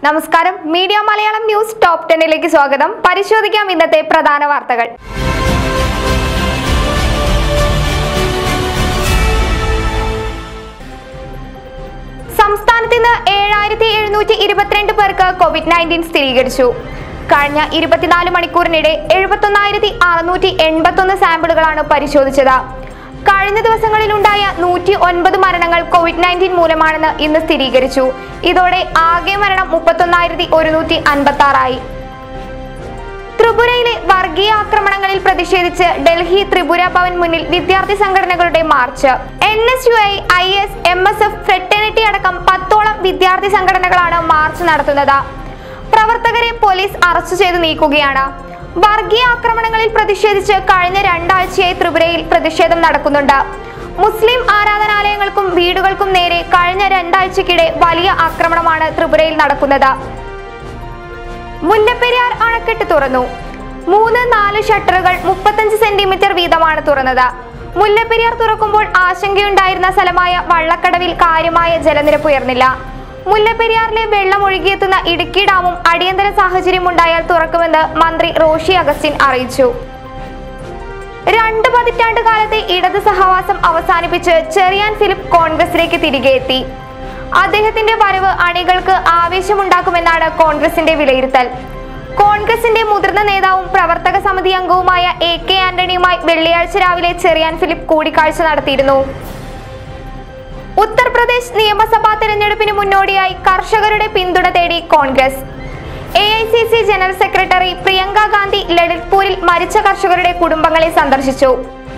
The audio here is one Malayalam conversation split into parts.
നമസ്കാരം മീഡിയ മലയാളം ന്യൂസ് ടോപ്പ് ടെന്നിലേക്ക് സ്വാഗതം പരിശോധിക്കാം ഇന്നത്തെ പ്രധാന വാർത്തകൾ സംസ്ഥാനത്ത് ഇന്ന് ഏഴായിരത്തി എഴുന്നൂറ്റി ഇരുപത്തിരണ്ട് പേർക്ക് കോവിഡ് നയൻറ്റീൻ സ്ഥിരീകരിച്ചു കഴിഞ്ഞ ഇരുപത്തിനാല് മണിക്കൂറിനിടെ എഴുപത്തൊന്നായിരത്തി അറുന്നൂറ്റി എൺപത്തൊന്ന് സാമ്പിളുകളാണ് പരിശോധിച്ചത് കഴിഞ്ഞ ദിവസങ്ങളിലുണ്ടായ നൂറ്റി ഒൻപത് മരണങ്ങൾ കോവിഡ് നയൻറ്റീൻ മൂലമാണെന്ന് ഇന്ന് സ്ഥിരീകരിച്ചു ഇതോടെ ആകെ മരണം മുപ്പത്തൊന്നായിരത്തി ഒരുന്നൂറ്റി അൻപത്തി ആറായി ത്രിപുരയിലെ വർഗീയ ആക്രമണങ്ങളിൽ പ്രതിഷേധിച്ച് ഡൽഹി ത്രിപുര ഭവൻ മുന്നിൽ വിദ്യാർത്ഥി സംഘടനകളുടെ march N S U I I S M S F fraternity അടക്കം പത്തോളം വിദ്യാർത്ഥി സംഘടനകളാണ് മാർച്ച് നടത്തുന്നത് പ്രവർത്തകരെ പോലീസ് അറസ്റ്റ് ചെയ്ത് നീക്കുകയാണ് വർഗീയ ആക്രമണങ്ങളിൽ പ്രതിഷേധിച്ച് കഴിഞ്ഞ രണ്ടാഴ്ചയായി ത്രിപുരയിൽ പ്രതിഷേധം നടക്കുന്നുണ്ട് മുസ്ലിം ആരാധനാലയങ്ങൾക്കും വീടുകൾക്കും നേരെ കഴിഞ്ഞ രണ്ടാഴ്ചക്കിടെ വലിയ ആക്രമണമാണ് ത്രിപുരയിൽ നടക്കുന്നത് മുല്ലപ്പെരിയാർ അണക്കെട്ട് തുറന്നു മൂന്ന് നാല് ഷട്ടറുകൾ മുപ്പത്തഞ്ച് സെന്റിമീറ്റർ വീതമാണ് തുറന്നത് മുല്ലപ്പെരിയാർ തുറക്കുമ്പോൾ ആശങ്കയുണ്ടായിരുന്ന സ്ഥലമായ വള്ളക്കടവിൽ കാര്യമായ ജലനിരപ്പ് ഉയർന്നില്ല മുല്ലപ്പെരിയാറിലെ വെള്ളം ഒഴുകിയെത്തുന്ന ഇടുക്കി ഡാമും അടിയന്തര സാഹചര്യം ഉണ്ടായാൽ തുറക്കുമെന്ന് മന്ത്രി റോഷി അഗസ്റ്റിൻ അറിയിച്ചു രണ്ട് പതിറ്റാണ്ട് കാലത്തെ ഇടത് സഹവാസം അവസാനിപ്പിച്ച് ചെറിയാൻ ഫിലിപ്പ് കോൺഗ്രസിലേക്ക് തിരികെ എത്തി അദ്ദേഹത്തിന്റെ വരവ് അണികൾക്ക് ആവേശമുണ്ടാക്കുമെന്നാണ് കോൺഗ്രസിന്റെ വിലയിരുത്തൽ കോൺഗ്രസിന്റെ മുതിർന്ന നേതാവും പ്രവർത്തക സമിതി അംഗവുമായ എ കെ ആന്റണിയുമായി വെള്ളിയാഴ്ച രാവിലെ ചെറിയാൻ ഫിലിപ്പ് കൂടിക്കാഴ്ച നടത്തിയിരുന്നു ഉത്തർപ്രദേശ് നിയമസഭാ തെരഞ്ഞെടുപ്പിന് മുന്നോടിയായി കർഷകരുടെ പിന്തുണ തേടി Congress A I C C general secretary Priyanka Gandhi ലളിത്പൂരിൽ മരിച്ച കർഷകരുടെ കുടുംബങ്ങളെ സന്ദർശിച്ചു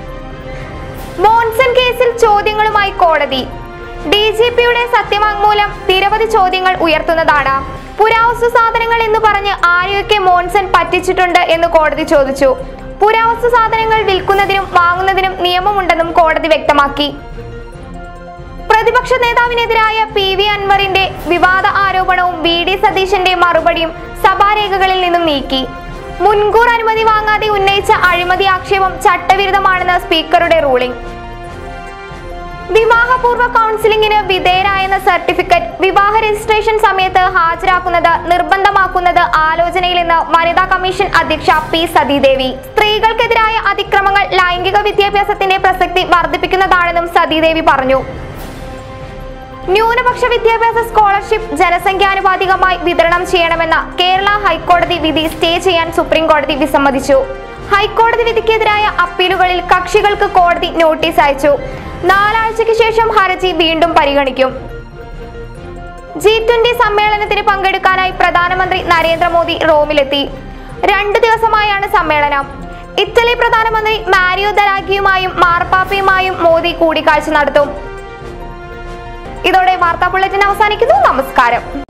മോൺസൺ കേസിൽ ചോദ്യങ്ങളുമായി കോടതി ഡി ജി പിയുടെ സത്യവാങ്മൂലം നിരവധി ചോദ്യങ്ങൾ ഉയർത്തുന്നതാണ് പുരാവസ്തു സാധനങ്ങൾ എന്ന് പറഞ്ഞ് ആരെയൊക്കെ മോൺസൺ പറ്റിച്ചിട്ടുണ്ട് എന്ന് കോടതി ചോദിച്ചു പുരാവസ്തു സാധനങ്ങൾ വിൽക്കുന്നതിനും വാങ്ങുന്നതിനും നിയമമുണ്ടെന്നും കോടതി വ്യക്തമാക്കി പ്രതിപക്ഷ നേതാവിനെതിരായ പി വി അൻവറിന്റെ വിവാദ ആരോപണവും വി ഡി സതീശന്റെ മറുപടിയും സഭാരേഖകളിൽ നിന്നും നീക്കി മുൻകൂർ അനുമതി വാങ്ങാതെ ഉന്നയിച്ച അഴിമതി ആക്ഷേപം ചട്ടവിരുദ്ധമാണെന്ന് സ്പീക്കറുടെ റൂളിംഗ് വിവാഹപൂർവ്വ കൗൺസിലിംഗിന് വിധേയരായെന്ന സർട്ടിഫിക്കറ്റ് വിവാഹ രജിസ്ട്രേഷൻ സമയത്ത് ഹാജരാക്കുന്നത് നിർബന്ധമാക്കുന്നത് ആലോചനയിലെന്ന് വനിതാ കമ്മീഷൻ അധ്യക്ഷ പി സതീദേവി സ്ത്രീകൾക്കെതിരായ അതിക്രമങ്ങൾ ലൈംഗിക വിദ്യാഭ്യാസത്തിന്റെ പ്രസക്തി വർദ്ധിപ്പിക്കുന്നതാണെന്നും സതീദേവി പറഞ്ഞു ന്യൂനപക്ഷ വിദ്യാഭ്യാസ സ്കോളർഷിപ്പ് ജനസംഖ്യാനുപാതികമായി വിതരണം ചെയ്യണമെന്ന കേരള ഹൈക്കോടതി വിധി സ്റ്റേ ചെയ്യാൻ സുപ്രീം കോടതി വിസമ്മതിച്ചു ഹൈക്കോടതി വിധിക്കെതിരായ അപ്പീലുകളിൽ കക്ഷികൾക്ക് കോടതി നോട്ടീസ് അയച്ചു നാലാഴ്ചയ്ക്ക് ശേഷം ഹർജി വീണ്ടും പരിഗണിക്കും ജി ട്വന്റി സമ്മേളനത്തിന് പങ്കെടുക്കാനായി പ്രധാനമന്ത്രി നരേന്ദ്രമോദി റോമിലെത്തി രണ്ട് ദിവസമായാണ് സമ്മേളനം ഇറ്റലി പ്രധാനമന്ത്രി മാരിയോ ദരാഗിയുമായും മാർപ്പാപ്പയുമായും മോദി കൂടിക്കാഴ്ച നടത്തും ഇതോടെ വാർത്താ ബുള്ളറ്റിൻ അവസാനിക്കുന്നു നമസ്കാരം